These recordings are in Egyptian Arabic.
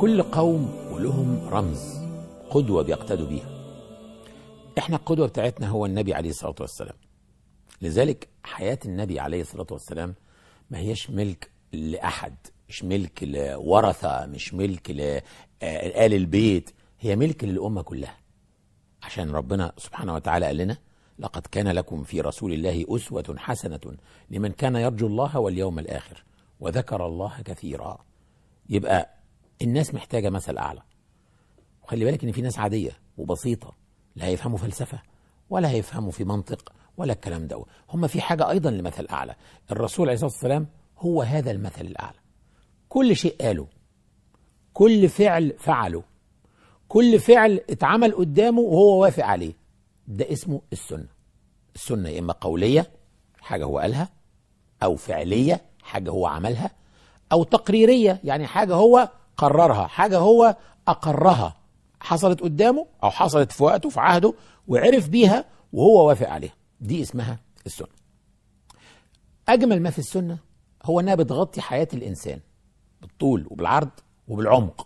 كل قوم ولهم رمز قدوة بيقتدوا بيها احنا القدوة بتاعتنا هو النبي عليه الصلاة والسلام لذلك حياة النبي عليه الصلاة والسلام ما هيش ملك لأحد مش ملك لورثة مش ملك لآل البيت هي ملك للأمة كلها عشان ربنا سبحانه وتعالى قال لنا لقد كان لكم في رسول الله أسوة حسنة لمن كان يرجو الله واليوم الآخر وذكر الله كثيرا يبقى الناس محتاجة مثل أعلى وخلي بالك إن في ناس عادية وبسيطة لا هيفهموا فلسفة ولا هيفهموا في منطق ولا الكلام ده هم في حاجة أيضا لمثل أعلى الرسول عليه الصلاة والسلام هو هذا المثل الأعلى كل شيء قاله كل فعل فعله كل فعل اتعمل قدامه وهو وافق عليه ده اسمه السنة السنة يا إما قولية حاجة هو قالها أو فعلية حاجة هو عملها أو تقريرية يعني حاجة هو قررها حاجة هو أقرها حصلت قدامه أو حصلت في وقته في عهده وعرف بيها وهو وافق عليها دي اسمها السنة أجمل ما في السنة هو أنها بتغطي حياة الإنسان بالطول وبالعرض وبالعمق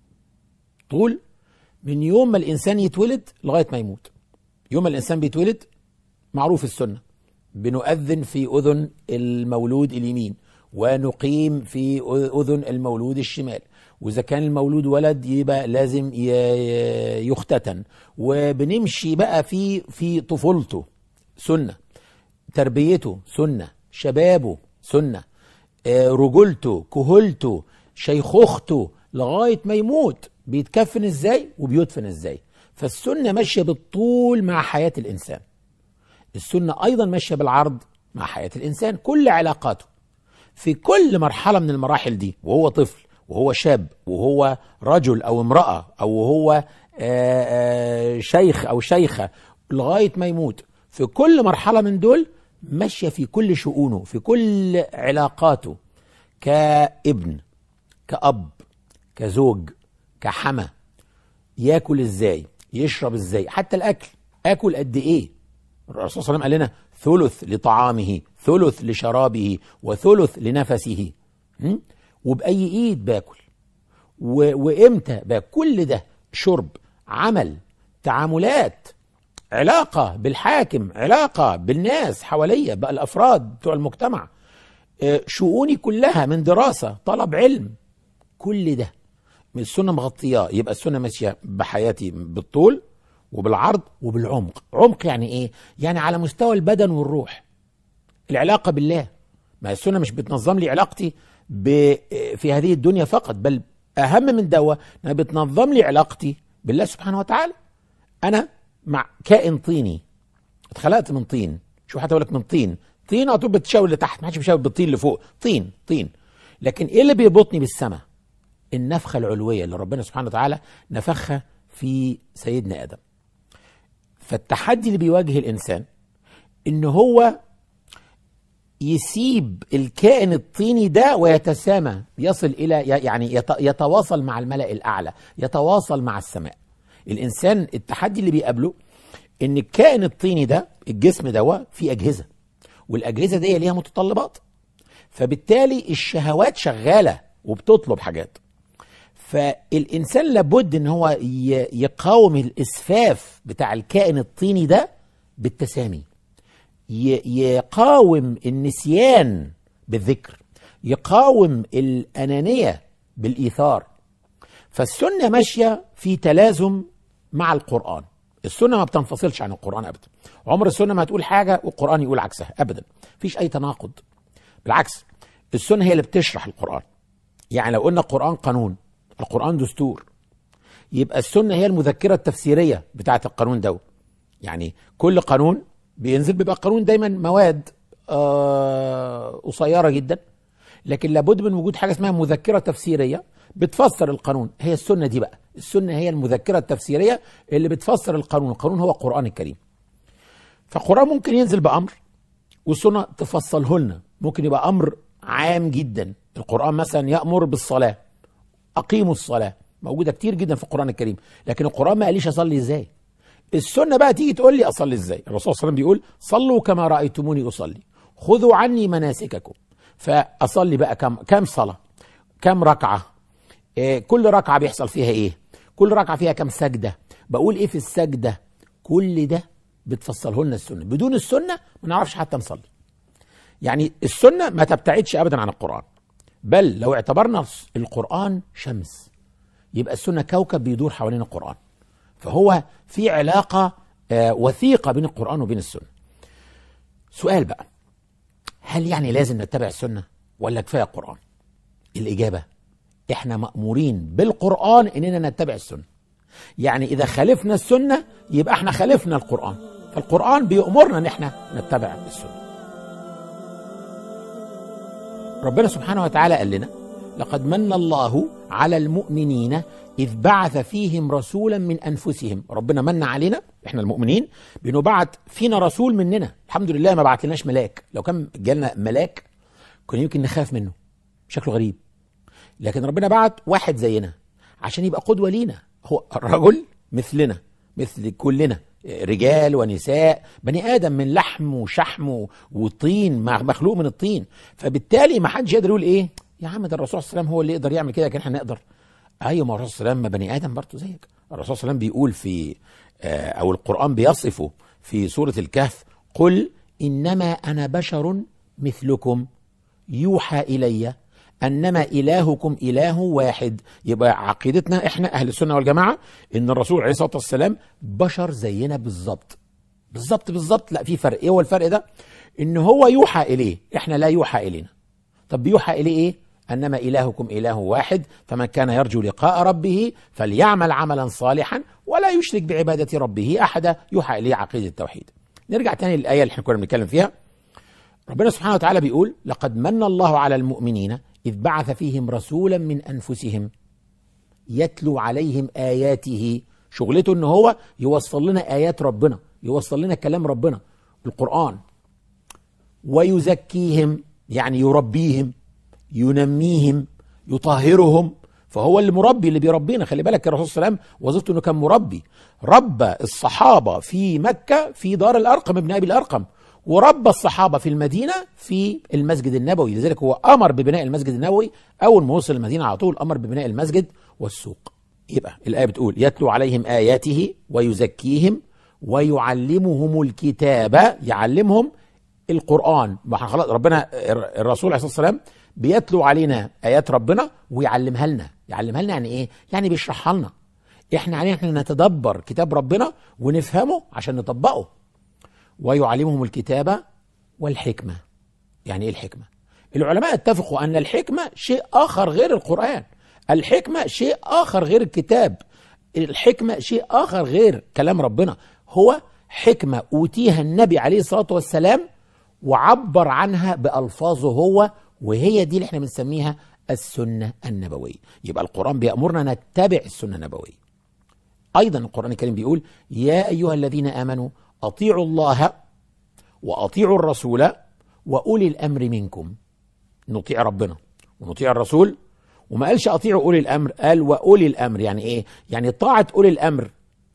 طول من يوم ما الإنسان يتولد لغاية ما يموت يوم ما الإنسان بيتولد معروف السنة بنؤذن في أذن المولود اليمين ونقيم في أذن المولود الشمال وإذا كان المولود ولد يبقى لازم يختتن وبنمشي بقى في في طفولته سنة تربيته سنة شبابه سنة رجولته كهولته شيخوخته لغاية ما يموت بيتكفن ازاي وبيدفن ازاي فالسنة ماشية بالطول مع حياة الإنسان السنة أيضا ماشية بالعرض مع حياة الإنسان كل علاقاته في كل مرحلة من المراحل دي وهو طفل وهو شاب وهو رجل أو امرأة أو هو شيخ أو شيخة لغاية ما يموت في كل مرحلة من دول ماشية في كل شؤونه في كل علاقاته كابن كأب كزوج كحما ياكل ازاي يشرب ازاي حتى الاكل اكل قد ايه الرسول صلى الله عليه وسلم قال لنا ثلث لطعامه ثلث لشرابه وثلث لنفسه م? وباي ايد باكل و... وامتى باكل كل ده شرب عمل تعاملات علاقه بالحاكم علاقه بالناس حواليا بقى الافراد بتوع المجتمع شؤوني كلها من دراسه طلب علم كل ده من السنه مغطياه يبقى السنه ماشيه بحياتي بالطول وبالعرض وبالعمق عمق يعني ايه يعني على مستوى البدن والروح العلاقه بالله ما السنه مش بتنظم لي علاقتي ب... في هذه الدنيا فقط بل اهم من دوا انها بتنظم لي علاقتي بالله سبحانه وتعالى انا مع كائن طيني اتخلقت من طين شو حتى اقول لك من طين طين على طول بتشاور لتحت ما حدش بيشاور بالطين لفوق طين طين لكن ايه اللي بيربطني بالسماء النفخة العلوية اللي ربنا سبحانه وتعالى نفخها في سيدنا آدم فالتحدي اللي بيواجه الإنسان إن هو يسيب الكائن الطيني ده ويتسامى يصل إلى يعني يتواصل مع الملأ الأعلى يتواصل مع السماء الإنسان التحدي اللي بيقابله إن الكائن الطيني ده الجسم ده فيه أجهزة والأجهزة دي ليها متطلبات فبالتالي الشهوات شغالة وبتطلب حاجات فالإنسان لابد إن هو يقاوم الإسفاف بتاع الكائن الطيني ده بالتسامي يقاوم النسيان بالذكر يقاوم الأنانية بالإيثار فالسنة ماشية في تلازم مع القرآن السنة ما بتنفصلش عن القرآن أبدا عمر السنة ما تقول حاجة والقرآن يقول عكسها أبدا فيش أي تناقض بالعكس السنة هي اللي بتشرح القرآن يعني لو قلنا القرآن قانون القرآن دستور يبقى السنة هي المذكرة التفسيرية بتاعة القانون ده يعني كل قانون بينزل بيبقى قانون دايما مواد آه قصيرة جدا لكن لابد من وجود حاجة اسمها مذكرة تفسيرية بتفسر القانون هي السنة دي بقى السنة هي المذكرة التفسيرية اللي بتفسر القانون القانون هو القرآن الكريم فالقرآن ممكن ينزل بأمر والسنة تفصله لنا ممكن يبقى أمر عام جدا القرآن مثلا يأمر بالصلاة أقيموا الصلاة موجودة كتير جدا في القرآن الكريم لكن القرآن ما قاليش أصلي إزاي السنة بقى تيجي تقول لي أصلي إزاي الرسول صلى الله عليه وسلم بيقول صلوا كما رأيتموني أصلي خذوا عني مناسككم فأصلي بقى كم كم صلاة كم ركعة إيه كل ركعه بيحصل فيها ايه كل ركعه فيها كم سجده بقول ايه في السجده كل ده بتفصله لنا السنه بدون السنه ما نعرفش حتى نصلي يعني السنه ما تبتعدش ابدا عن القران بل لو اعتبرنا القران شمس يبقى السنه كوكب بيدور حوالين القران فهو في علاقه آه، وثيقه بين القران وبين السنه سؤال بقى هل يعني لازم نتبع السنه ولا كفايه القران الاجابه احنا مامورين بالقران اننا نتبع السنه يعني اذا خالفنا السنه يبقى احنا خالفنا القران فالقران بيامرنا ان احنا نتبع السنه ربنا سبحانه وتعالى قال لنا لقد من الله على المؤمنين إذ بعث فيهم رسولا من أنفسهم ربنا من علينا إحنا المؤمنين بأنه بعت فينا رسول مننا الحمد لله ما بعت لناش ملاك لو كان جالنا ملاك كنا يمكن نخاف منه شكله غريب لكن ربنا بعت واحد زينا عشان يبقى قدوة لينا هو رجل مثلنا مثل كلنا رجال ونساء بني ادم من لحم وشحم وطين مخلوق من الطين فبالتالي ما حدش يقدر يقول ايه يا عم ده الرسول صلى الله عليه وسلم هو اللي يقدر يعمل كده لكن احنا نقدر ايوه ما الرسول صلى الله عليه وسلم بني ادم برضه زيك الرسول صلى الله عليه وسلم بيقول في آه، او القران بيصفه في سوره الكهف قل انما انا بشر مثلكم يوحى الي انما الهكم اله واحد يبقى عقيدتنا احنا اهل السنه والجماعه ان الرسول عليه الصلاه والسلام بشر زينا بالظبط بالظبط بالظبط لا في فرق ايه هو الفرق ده ان هو يوحى اليه احنا لا يوحى الينا طب بيوحى اليه ايه انما الهكم اله واحد فمن كان يرجو لقاء ربه فليعمل عملا صالحا ولا يشرك بعباده ربه احدا يوحى اليه عقيده التوحيد نرجع تاني للايه اللي احنا كنا بنتكلم فيها ربنا سبحانه وتعالى بيقول لقد من الله على المؤمنين إذ بعث فيهم رسولا من أنفسهم يتلو عليهم آياته شغلته إن هو يوصل لنا آيات ربنا يوصل لنا كلام ربنا القرآن ويزكيهم يعني يربيهم ينميهم يطهرهم فهو اللي مربي اللي بيربينا خلي بالك الرسول صلى الله عليه وسلم وظيفته انه كان مربي ربى الصحابه في مكه في دار الارقم ابن ابي الارقم وربى الصحابة في المدينة في المسجد النبوي لذلك هو أمر ببناء المسجد النبوي أول ما وصل المدينة على طول أمر ببناء المسجد والسوق يبقى الآية بتقول يتلو عليهم آياته ويزكيهم ويعلمهم الكتاب يعلمهم القرآن خلاص ربنا الرسول عليه الصلاة والسلام بيتلو علينا آيات ربنا ويعلمها لنا يعلمها لنا يعني إيه؟ يعني بيشرحها لنا احنا علينا احنا نتدبر كتاب ربنا ونفهمه عشان نطبقه ويعلمهم الكتابة والحكمة يعني ايه الحكمة العلماء اتفقوا ان الحكمة شيء اخر غير القرآن الحكمة شيء اخر غير الكتاب الحكمة شيء اخر غير كلام ربنا هو حكمة اوتيها النبي عليه الصلاة والسلام وعبر عنها بألفاظه هو وهي دي اللي احنا بنسميها السنة النبوية يبقى القرآن بيأمرنا نتبع السنة النبوية أيضا القرآن الكريم بيقول يا أيها الذين آمنوا اطيعوا الله واطيعوا الرسول واولي الامر منكم نطيع ربنا ونطيع الرسول وما قالش اطيعوا اولي الامر قال واولي الامر يعني ايه يعني طاعه اولي الامر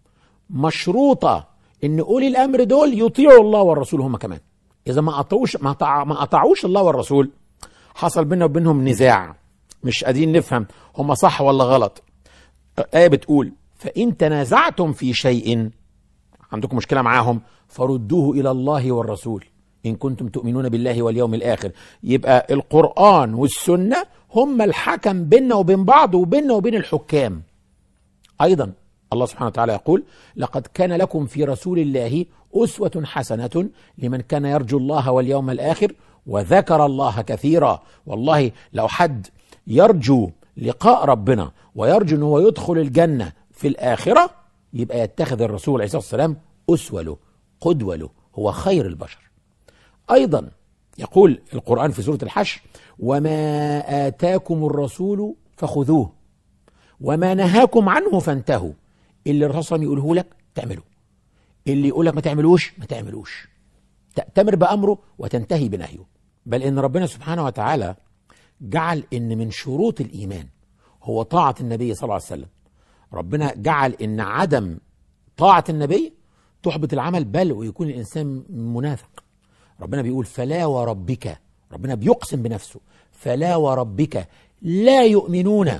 مشروطه ان اولي الامر دول يطيعوا الله والرسول هم كمان اذا ما اطاعوش ما, ما اطاعوش الله والرسول حصل بيننا وبينهم نزاع مش قادرين نفهم هم صح ولا غلط ايه بتقول فان تنازعتم في شيء عندكم مشكلة معاهم فردوه إلى الله والرسول إن كنتم تؤمنون بالله واليوم الآخر يبقى القرآن والسنة هم الحكم بيننا وبين بعض وبيننا وبين الحكام أيضا الله سبحانه وتعالى يقول لقد كان لكم في رسول الله أسوة حسنة لمن كان يرجو الله واليوم الآخر وذكر الله كثيرا والله لو حد يرجو لقاء ربنا ويرجو أنه يدخل الجنة في الآخرة يبقى يتخذ الرسول عليه الصلاه والسلام اسوه له قدوه له هو خير البشر ايضا يقول القران في سوره الحشر وما اتاكم الرسول فخذوه وما نهاكم عنه فانتهوا اللي الرسول صلى الله عليه وسلم يقوله لك تعمله اللي يقول لك ما تعملوش ما تعملوش تأتمر بأمره وتنتهي بنهيه بل إن ربنا سبحانه وتعالى جعل إن من شروط الإيمان هو طاعة النبي صلى الله عليه وسلم ربنا جعل ان عدم طاعه النبي تحبط العمل بل ويكون الانسان منافق ربنا بيقول فلا وربك ربنا بيقسم بنفسه فلا وربك لا يؤمنون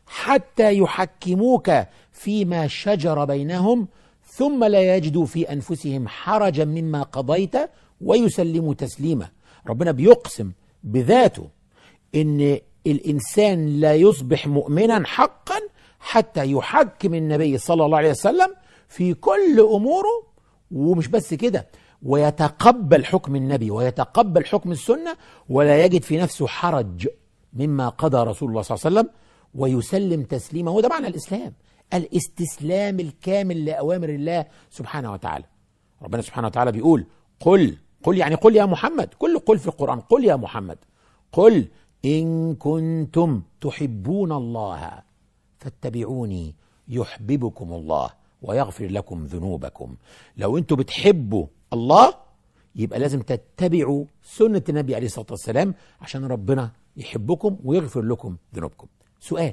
حتى يحكموك فيما شجر بينهم ثم لا يجدوا في انفسهم حرجا مما قضيت ويسلموا تسليما ربنا بيقسم بذاته ان الانسان لا يصبح مؤمنا حقا حتى يحكم النبي صلى الله عليه وسلم في كل اموره ومش بس كده ويتقبل حكم النبي ويتقبل حكم السنه ولا يجد في نفسه حرج مما قضى رسول الله صلى الله عليه وسلم ويسلم تسليما وده معنى الاسلام الاستسلام الكامل لاوامر الله سبحانه وتعالى ربنا سبحانه وتعالى بيقول قل قل يعني قل يا محمد كل قل في القران قل يا محمد قل ان كنتم تحبون الله فاتبعوني يحببكم الله ويغفر لكم ذنوبكم لو انتوا بتحبوا الله يبقى لازم تتبعوا سنة النبي عليه الصلاة والسلام عشان ربنا يحبكم ويغفر لكم ذنوبكم سؤال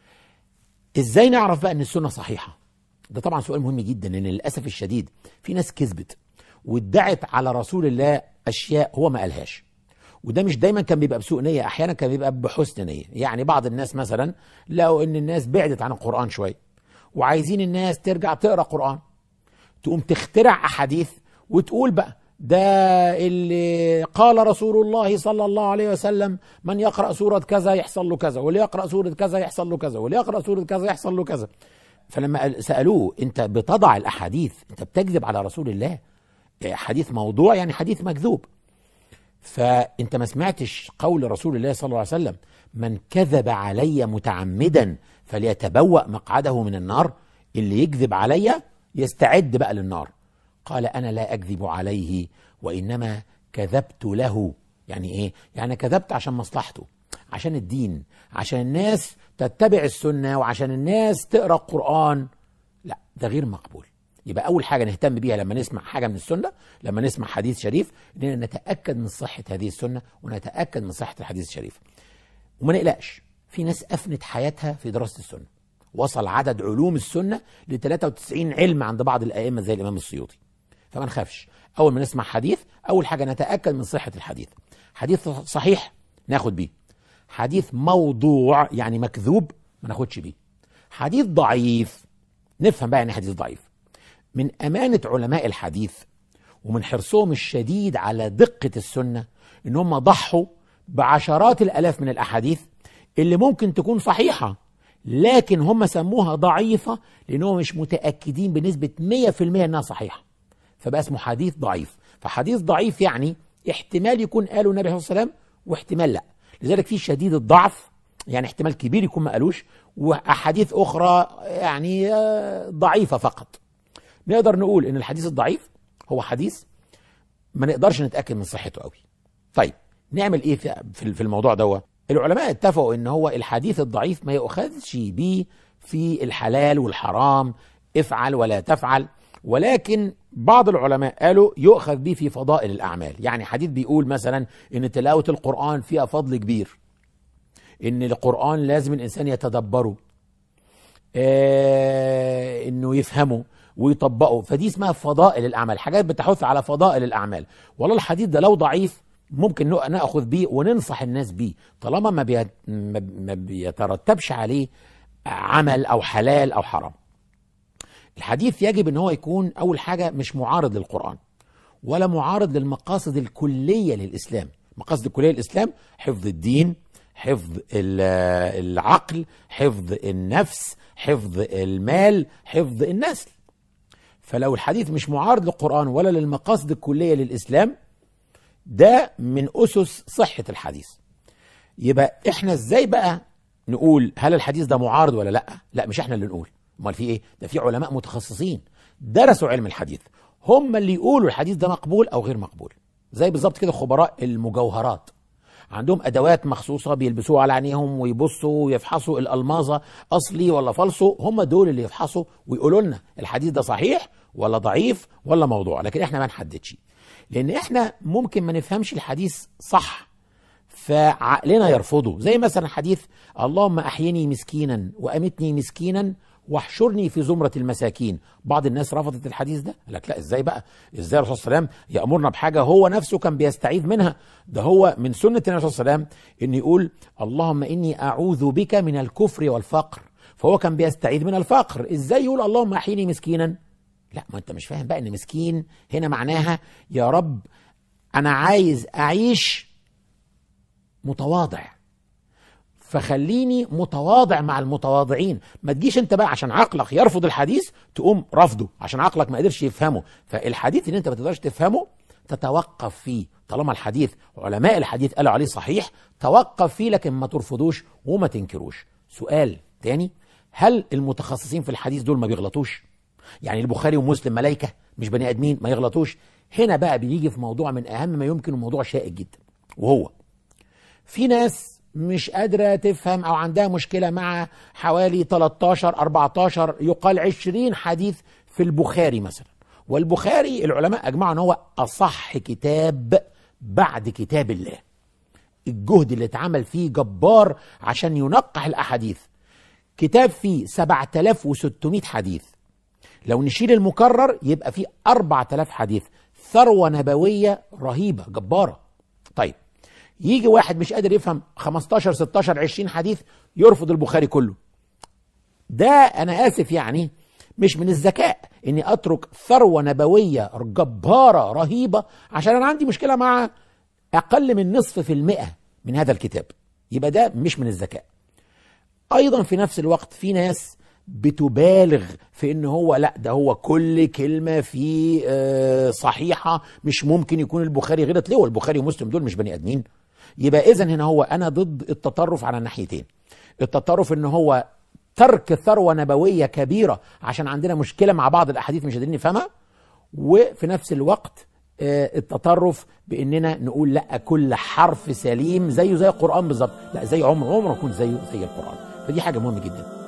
ازاي نعرف بقى ان السنة صحيحة ده طبعا سؤال مهم جدا لان للأسف الشديد في ناس كذبت وادعت على رسول الله أشياء هو ما قالهاش وده مش دايما كان بيبقى بسوء نية احيانا كان بيبقى بحسن نية يعني بعض الناس مثلا لقوا ان الناس بعدت عن القرآن شوية وعايزين الناس ترجع تقرا قرآن تقوم تخترع احاديث وتقول بقى ده اللي قال رسول الله صلى الله عليه وسلم من يقرأ سورة كذا يحصل له كذا واللي يقرأ سورة كذا يحصل له كذا واللي يقرأ سورة كذا يحصل له كذا فلما سألوه انت بتضع الاحاديث انت بتكذب على رسول الله حديث موضوع يعني حديث مكذوب فانت ما سمعتش قول رسول الله صلى الله عليه وسلم من كذب علي متعمدا فليتبوأ مقعده من النار اللي يكذب علي يستعد بقى للنار قال انا لا اكذب عليه وانما كذبت له يعني ايه يعني كذبت عشان مصلحته عشان الدين عشان الناس تتبع السنه وعشان الناس تقرا القران لا ده غير مقبول يبقى اول حاجه نهتم بيها لما نسمع حاجه من السنه لما نسمع حديث شريف اننا نتاكد من صحه هذه السنه ونتاكد من صحه الحديث الشريف وما نقلقش في ناس افنت حياتها في دراسه السنه وصل عدد علوم السنه ل 93 علم عند بعض الائمه زي الامام السيوطي فما نخافش اول ما نسمع حديث اول حاجه نتاكد من صحه الحديث حديث صحيح ناخد بيه حديث موضوع يعني مكذوب ما ناخدش بيه حديث ضعيف نفهم بقى يعني حديث ضعيف من امانه علماء الحديث ومن حرصهم الشديد على دقه السنه ان هم ضحوا بعشرات الالاف من الاحاديث اللي ممكن تكون صحيحه لكن هم سموها ضعيفه لانهم مش متاكدين بنسبه 100% انها صحيحه فبقى اسمه حديث ضعيف فحديث ضعيف يعني احتمال يكون قاله النبي صلى الله عليه وسلم واحتمال لا لذلك في شديد الضعف يعني احتمال كبير يكون ما قالوش واحاديث اخرى يعني ضعيفه فقط نقدر نقول ان الحديث الضعيف هو حديث ما نقدرش نتاكد من صحته قوي طيب نعمل ايه في في الموضوع دوت العلماء اتفقوا ان هو الحديث الضعيف ما يؤخذش بيه في الحلال والحرام افعل ولا تفعل ولكن بعض العلماء قالوا يؤخذ به في فضائل الاعمال يعني حديث بيقول مثلا ان تلاوه القران فيها فضل كبير ان القران لازم الانسان يتدبره آه انه يفهمه ويطبقه فدي اسمها فضائل الاعمال حاجات بتحث على فضائل الاعمال والله الحديث ده لو ضعيف ممكن ناخذ بيه وننصح الناس بيه طالما ما, بي... ما بيترتبش عليه عمل او حلال او حرام الحديث يجب ان هو يكون اول حاجه مش معارض للقران ولا معارض للمقاصد الكليه للاسلام المقاصد الكليه للاسلام حفظ الدين حفظ العقل حفظ النفس حفظ المال حفظ النسل فلو الحديث مش معارض للقران ولا للمقاصد الكليه للاسلام ده من اسس صحه الحديث يبقى احنا ازاي بقى نقول هل الحديث ده معارض ولا لا لا مش احنا اللي نقول امال في ايه ده في علماء متخصصين درسوا علم الحديث هم اللي يقولوا الحديث ده مقبول او غير مقبول زي بالظبط كده خبراء المجوهرات عندهم ادوات مخصوصه بيلبسوها على عينيهم ويبصوا ويفحصوا الالماظه اصلي ولا فالصو هم دول اللي يفحصوا ويقولوا لنا الحديث ده صحيح ولا ضعيف ولا موضوع لكن احنا ما نحددش لان احنا ممكن ما نفهمش الحديث صح فعقلنا يرفضه زي مثلا حديث اللهم احيني مسكينا وامتني مسكينا واحشرني في زمرة المساكين بعض الناس رفضت الحديث ده قال لك لا ازاي بقى ازاي الرسول صلى الله عليه وسلم يأمرنا بحاجة هو نفسه كان بيستعيذ منها ده هو من سنة النبي صلى الله عليه وسلم ان يقول اللهم اني اعوذ بك من الكفر والفقر فهو كان بيستعيذ من الفقر ازاي يقول اللهم احيني مسكينا لا ما انت مش فاهم بقى ان مسكين هنا معناها يا رب انا عايز اعيش متواضع فخليني متواضع مع المتواضعين ما تجيش انت بقى عشان عقلك يرفض الحديث تقوم رفضه عشان عقلك ما قدرش يفهمه فالحديث اللي انت ما تقدرش تفهمه تتوقف فيه طالما الحديث علماء الحديث قالوا عليه صحيح توقف فيه لكن ما ترفضوش وما تنكروش سؤال تاني هل المتخصصين في الحديث دول ما بيغلطوش يعني البخاري ومسلم ملائكة مش بني ادمين ما يغلطوش هنا بقى بيجي في موضوع من اهم ما يمكن وموضوع شائك جدا وهو في ناس مش قادرة تفهم أو عندها مشكلة مع حوالي 13 14 يقال 20 حديث في البخاري مثلا والبخاري العلماء أجمعوا أن هو أصح كتاب بعد كتاب الله الجهد اللي اتعمل فيه جبار عشان ينقح الأحاديث كتاب فيه 7600 حديث لو نشيل المكرر يبقى فيه 4000 حديث ثروة نبوية رهيبة جبارة طيب يجي واحد مش قادر يفهم 15 16 20 حديث يرفض البخاري كله ده انا اسف يعني مش من الذكاء اني اترك ثروه نبويه جباره رهيبه عشان انا عندي مشكله مع اقل من نصف في المئه من هذا الكتاب يبقى ده مش من الذكاء ايضا في نفس الوقت في ناس بتبالغ في ان هو لا ده هو كل كلمه فيه آه، صحيحه مش ممكن يكون البخاري غلط ليه والبخاري ومسلم دول مش بني ادمين يبقى اذا هنا هو انا ضد التطرف على الناحيتين التطرف ان هو ترك ثروه نبويه كبيره عشان عندنا مشكله مع بعض الاحاديث مش قادرين نفهمها وفي نفس الوقت آه، التطرف باننا نقول لا كل حرف سليم زيه زي القران بالظبط لا زي عمر عمره يكون زيه زي القران فدي حاجه مهمه جدا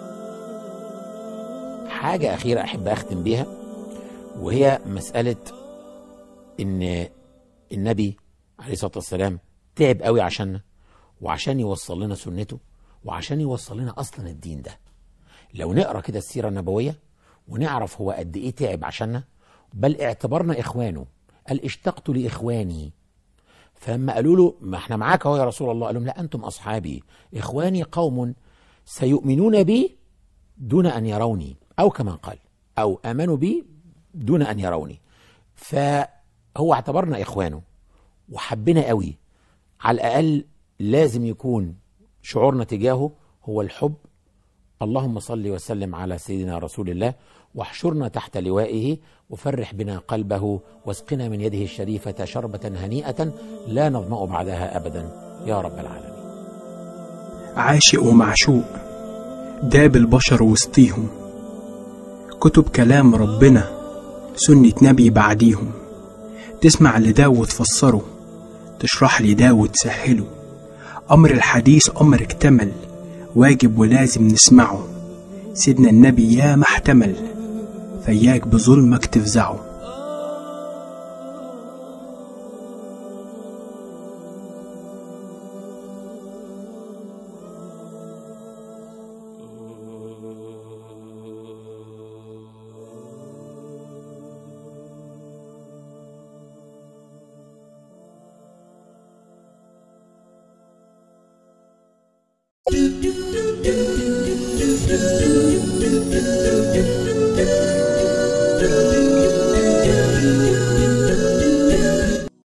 حاجه اخيره احب اختم بيها وهي مساله ان النبي عليه الصلاه والسلام تعب قوي عشاننا وعشان يوصل لنا سنته وعشان يوصل لنا اصلا الدين ده لو نقرا كده السيره النبويه ونعرف هو قد ايه تعب عشاننا بل اعتبرنا اخوانه قال اشتقت لاخواني فلما قالوا له ما احنا معاك اهو يا رسول الله قال لهم لا انتم اصحابي اخواني قوم سيؤمنون بي دون ان يروني او كما قال او امنوا بي دون ان يروني فهو اعتبرنا اخوانه وحبنا قوي على الاقل لازم يكون شعورنا تجاهه هو الحب اللهم صل وسلم على سيدنا رسول الله واحشرنا تحت لوائه وفرح بنا قلبه واسقنا من يده الشريفة شربة هنيئة لا نظمأ بعدها أبدا يا رب العالمين عاشق ومعشوق داب البشر وسطيهم كتب كلام ربنا سنة نبي بعديهم تسمع لده وتفسره تشرح لي ده وتسهله أمر الحديث أمر اكتمل واجب ولازم نسمعه سيدنا النبي يا محتمل فياك بظلمك تفزعه do do